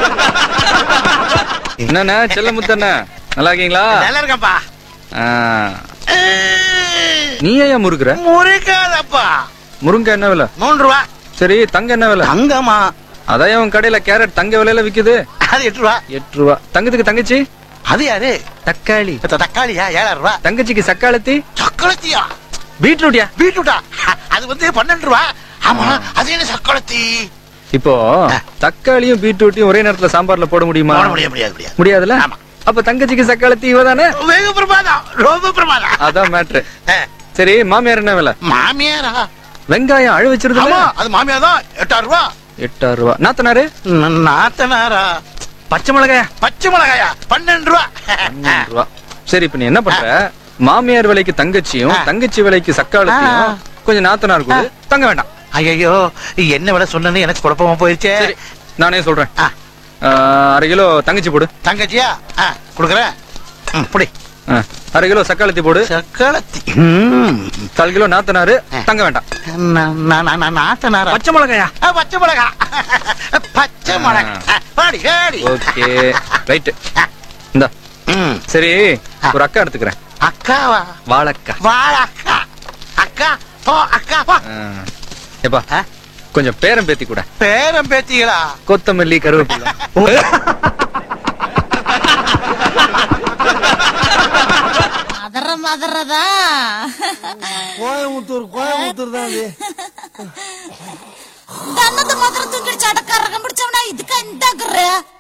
என்னண்ணே செல்ல முத்தண்ணே நல்லா இருக்கீங்களா நல்லா இருக்கப்பா ஆ, நீ ஏன் முறுக்குற முறிக்காதப்பா முருங்கை என்ன விலை மூன்று ரூபா சரி தங்க என்ன விலை தங்கம்மா அதான் உன் கடையில கேரட் தங்க விலையில விக்குது அது எட்டு ரூபா எட்டு ரூபா தங்கத்துக்கு தங்கச்சி அது யாரு தக்காளி த- தக்காளியா ஏழாயிரம் ரூபா தங்கச்சிக்கு சக்காளத்தி சக்கலத்தியா பீட்ரூட்யா பீட்ரூட்டா அது வந்து பன்னெண்டு ரூபா ஆமா அது என்ன சக்கலத்தி இப்போ தக்காளியும் பீட்ரூட்டையும் ஒரே நேரத்துல சாம்பார்ல போட முடியுமா போட முடியாது முடியாது முடியாது முடியாதுல்ல ஆமா. அப்ப தங்கச்சிக்கு சக்காளத்தி இவதானே வெகு பிரமாதம் ரொம்ப பிரமாதம் அதான் மேட்ரு ஆ, சரி மாமியார் என்ன விலை மாமியாரா வெங்காயம் அழு வச்சிருந்தா ஆமா அது மாமியார் தான் எட்டாயிரம் ரூபா எட்டாயிரம் ரூபா நாத்தனாரு ந- நாத்தனாரா பச்சை மிளகாயா பச்சை மிளகாயா பன்னெண்டு ரூபா பன்னெண்டு ரூபா சரி இப்ப நீ என்ன பண்ற மாமியார் விலைக்கு தங்கச்சியும் ஆ. தங்கச்சி விலைக்கு சக்காளத்தையும் ஆ. கொஞ்சம் நாத்தனார் கூட தங்க வேண்டாம் ஐயோ என்ன விட சொன்னு எனக்கு குழப்பமா போயிருச்சே சரி நானே சொல்றேன் ஆ, ஆ, அரை கிலோ தங்கச்சி போடு தங்கச்சியா ஆ, குடுக்குறேன் ம், புடி ஆ, அரை கிலோ சக்காளத்தி போடு சக்களத்தி ம். கால் கிலோ நாத்தனாரு ஆ. தங்க வேண்டாம் நா- நா- நா- நா- நாத்தனாரா பச்சை மிளகாயா ஆ, பச்சை மிளகா பச்சை மிளகா ஆ, வாடி வாடி ஓகே ரைட் இந்த ம். சரி ஆ. ஒரு அக்கா எடுத்துக்கிறேன் அக்காவா வாழக்கா வாழ அக்கா அக்கா போ அக்கா போ ஆ. எப்பா ஆ, கொஞ்சம் பேரம் பேத்தி கூட பேரம் பேத்திகளா கொத்தமல்லி கருவேப்பிலை மதற மதறதா கோயம்புத்தூர் கோயம்புத்தூர் தான் அது தன்னது மதற தூக்கிடுச்சு அடக்காரகம் பிடிச்சவனா இதுக்கு இந்த